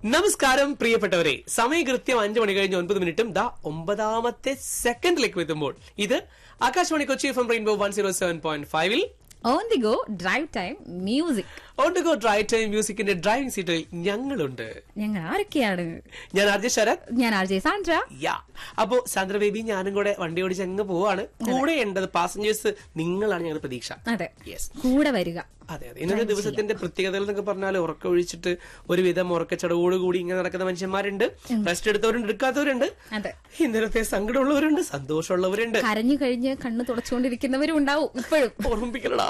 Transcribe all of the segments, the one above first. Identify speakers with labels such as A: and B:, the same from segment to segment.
A: നമസ്കാരം പ്രിയപ്പെട്ടവരെ സമയം കൃത്യം അഞ്ചു മണി കഴിഞ്ഞ് ഒൻപത് മിനിറ്റും ദാ ഒമ്പതാമത്തെ സെക്കൻഡിലേക്ക് എത്തുമ്പോൾ ഇത് Akashvani Kochi F M rainbow one zero seven point ഫൈവിൽ
B: on the go drive time music
A: on to go drive time മ്യൂസിക്കിന്റെ ഡ്രൈവിംഗ് സീറ്റിൽ ഞങ്ങളുണ്ട്
B: ഞങ്ങൾ ആരൊക്കെയാണ്
A: ഞാൻ ആർജെ ശരത്
B: ഞാൻ ആർ ജെ സാൻഡ്ര
A: യാ അപ്പോ സാന്ദ്ര ബേബി ഞാനും കൂടെ വണ്ടി ഓടിച്ച് അങ്ങ് പോവാണ് കൂടെ ഉണ്ടത് പാസഞ്ചേഴ്സ് നിങ്ങളാണ് ഞങ്ങളുടെ പ്രതീക്ഷ
B: അതെ
A: യെസ്
B: കൂടെ വരിക
A: അതെ അതെ ഇന്നത്തെ ദിവസത്തിന്റെ പ്രത്യേകതകൾ എന്നൊക്കെ പറഞ്ഞാൽ ഉറക്കം ഒഴിച്ചിട്ട് ഒരുവിധം ഉറക്കച്ചടവോടുകൂടി ഇങ്ങനെ നടക്കുന്ന മനുഷ്യന്മാരുണ്ട് റെസ്റ്റ് എടുത്തവരുണ്ട് എടുക്കാത്തവരുണ്ട്
B: അതെ
A: ഇന്നലത്തെ സങ്കടമുള്ളവരുണ്ട് സന്തോഷമുള്ളവരുണ്ട്
B: കരഞ്ഞു കഴിഞ്ഞ് കണ്ണ് തുടച്ചുകൊണ്ടിരിക്കുന്നവരും ഉണ്ടാവും ഇപ്പോഴും
A: ഓർമ്മിപ്പിക്കലടാ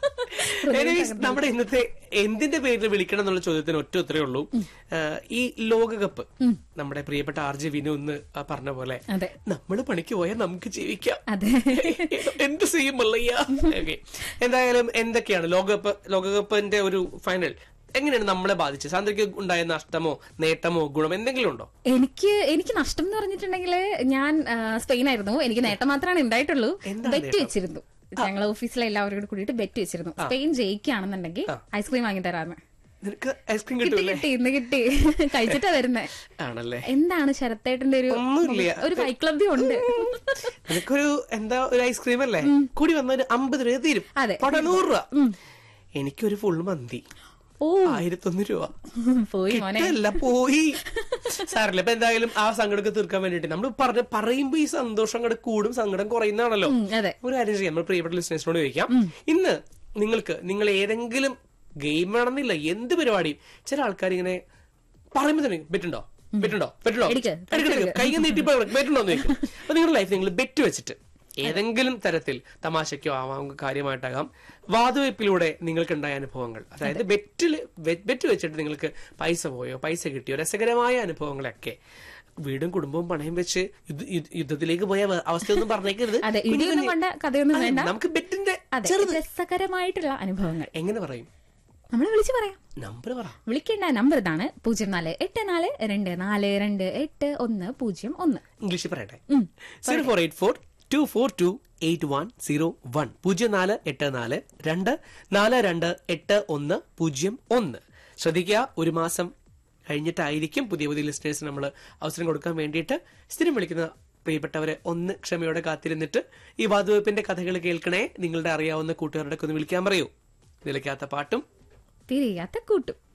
A: Anyways, നമ്മുടെ ഇന്നത്തെ എന്തിന്റെ പേരിൽ വിളിക്കണം എന്നുള്ള ചോദ്യത്തിന് ഒറ്റ ഉത്തരേ ഉള്ളൂ ആഹ് ഈ ലോകകപ്പ് നമ്മുടെ പ്രിയപ്പെട്ട ആർ ജെ വിനു എന്ന് ആ പറഞ്ഞ പോലെ
B: അതെ
A: നമ്മള് പണിക്ക് പോയാൽ നമുക്ക് ജീവിക്കാം
B: അതെ
A: എന്ത് ചെയ്യും മല്ലയ്യ ഓക്കെ എന്തായാലും എന്തൊക്കെയാണ് ലോകകപ്പ് ലോകകപ്പിന്റെ ഒരു ഫൈനൽ എങ്ങനെയാണ് നമ്മളെ ബാധിച്ചത് സാന്ദ്രയ്ക്ക് ഉണ്ടായ നഷ്ടമോ നേട്ടമോ ഗുണം എന്തെങ്കിലും ഉണ്ടോ
B: എനിക്ക് എനിക്ക് നഷ്ടം എന്ന് പറഞ്ഞിട്ടുണ്ടെങ്കിൽ ഞാൻ ആ, സ്പെയിനായിരുന്നു എനിക്ക് നേട്ടം മാത്രമാണ് ഉണ്ടായിട്ടുള്ളൂ
A: എന്താണ്
B: ബെറ്റ് വെച്ചിരുന്നു ഞങ്ങൾ ഓഫീസിലെ എല്ലാവരും കൂടി കൂടിയിട്ട് ബെറ്റ് വെച്ചിരുന്നു സ്പെയിൻ ജയിക്കുകയാണെന്നുണ്ടെങ്കിൽ ഐസ്ക്രീം വാങ്ങി തരാന്ന്
A: നിനക്ക് ഐസ്ക്രീം
B: കിട്ടി
A: കിട്ടൂലേ
B: കിട്ടി ഇന്ന് കിട്ടി കഴിച്ചിട്ടാ വരുന്നേ
A: ആണല്ലേ
B: എന്താണ് ശരത്തേട്ടന്റെ ഒരു
A: ഒന്നുമില്ല.
B: ഒരു വൈക്ലബ്യം ഉണ്ട്
A: നിനക്കൊരു എന്താ ഒരു ഐസ്ക്രീം അല്ലേ കൂടി വന്ന ഒരു അമ്പത് രൂപ തീരും
B: അതെ.
A: പട നൂറ് രൂപ എനിക്കൊരു ഫുൾ മന്തി
B: ഓ
A: ആയിരത്തൊന്ന് രൂപ
B: പോയി മോനെ
A: കിട്ടല്ല പോയി സാറില്ല ഇപ്പൊ എന്തായാലും ആ സങ്കടമൊക്കെ തീർക്കാൻ വേണ്ടിട്ട് നമ്മൾ പറഞ്ഞ പറയുമ്പോ ഈ സന്തോഷം അങ്ങോട്ട് കൂടും സങ്കടം കുറയുന്നതാണല്ലോ
B: ഉം, അതെ
A: ഒരു കാര്യം ചെയ്യാം നമ്മൾ പ്രിയപ്പെട്ട ലിസ്നേഴ്സിനോട് ചോദിക്കാം ഇന്ന് നിങ്ങൾക്ക് നിങ്ങൾ ഏതെങ്കിലും ഗെയിം വേണമെന്നില്ല എന്ത് പരിപാടിയും ചില ആൾക്കാർ ഇങ്ങനെ പറയുമ്പോ തന്നെ ബെറ്റുണ്ടോ ബെറ്റുണ്ടോ ബെറ്റുണ്ടോ
B: എടുക്ക്,
A: കൈ നീട്ടി ബെറ്റുണ്ടോ എന്ന് ചോദിക്കും അപ്പൊ നിങ്ങളുടെ ലൈഫ് നിങ്ങൾ ബെറ്റ് വെച്ചിട്ട് ഏതെങ്കിലും തരത്തിൽ തമാശയ്ക്കോ ആവാം കാര്യമായിട്ടാകാം വാതുവയ്പിലൂടെ നിങ്ങൾക്ക് ഉണ്ടായ അനുഭവങ്ങൾ അതായത് ബെറ്റിൽ ബെറ്റ് വെച്ചിട്ട് നിങ്ങൾക്ക് പൈസ പോയോ പൈസ കിട്ടിയോ രസകരമായ അനുഭവങ്ങളൊക്കെ വീടും കുടുംബവും പണയം വെച്ച് യുദ്ധ- യുദ്ധ- യുദ്ധത്തിലേക്ക് പോയ അവ- അവസ്ഥയൊന്നും പറഞ്ഞേക്കരുത്
B: അതെ
A: കുഞ്ഞു
B: ഇടിയൊന്നും
A: കുഞ്ഞു-
B: കൊണ്ട കഥയൊന്നും
A: അതെ,
B: വേണ്ട
A: നമുക്ക് ബെറ്റിന്റെ
B: അതെ
A: ചെറുത്
B: രസകരമായിട്ടുള്ള അനുഭവങ്ങൾ
A: എങ്ങനെ പറയും
B: നമ്മൾ വിളിച്ചു പറയാം
A: നമ്പർ പറ
B: വിളിക്കേണ്ട നമ്പർ ഇതാണ് പൂജ്യം നാല് എട്ട് നാല് രണ്ട് നാല് രണ്ട് എട്ട് ഒന്ന് പൂജ്യം ഒന്ന്
A: ഇംഗ്ലീഷിൽ പറയട്ടെ zero four eight four two four two eight one zero one പൂജ്യം നാല് എട്ട് നാല് രണ്ട് നാല് രണ്ട് എട്ട് ഒന്ന് പൂജ്യം ഒന്ന് ശ്രദ്ധിക്കുക ഒരു മാസം കഴിഞ്ഞിട്ടായിരിക്കും പുതിയ പുതിയ ലിസ്റ്റേഴ്സ് നമ്മൾ അവസരം കൊടുക്കാൻ വേണ്ടിയിട്ട് സ്ഥിരം വിളിക്കുന്ന പ്രിയപ്പെട്ടവരെ ഒന്ന് ക്ഷമയോടെ കാത്തിരുന്നിട്ട് ഈ വാതുവെപ്പിന്റെ കഥകൾ കേൾക്കണേ നിങ്ങളുടെ അറിയാവുന്ന കൂട്ടുകാരുടെ ഒക്കെ ഒന്ന് വിളിക്കാൻ പറയൂ നിലയ്ക്കാത്ത പാട്ടും
B: തിരിയാത്ത കൂട്ടും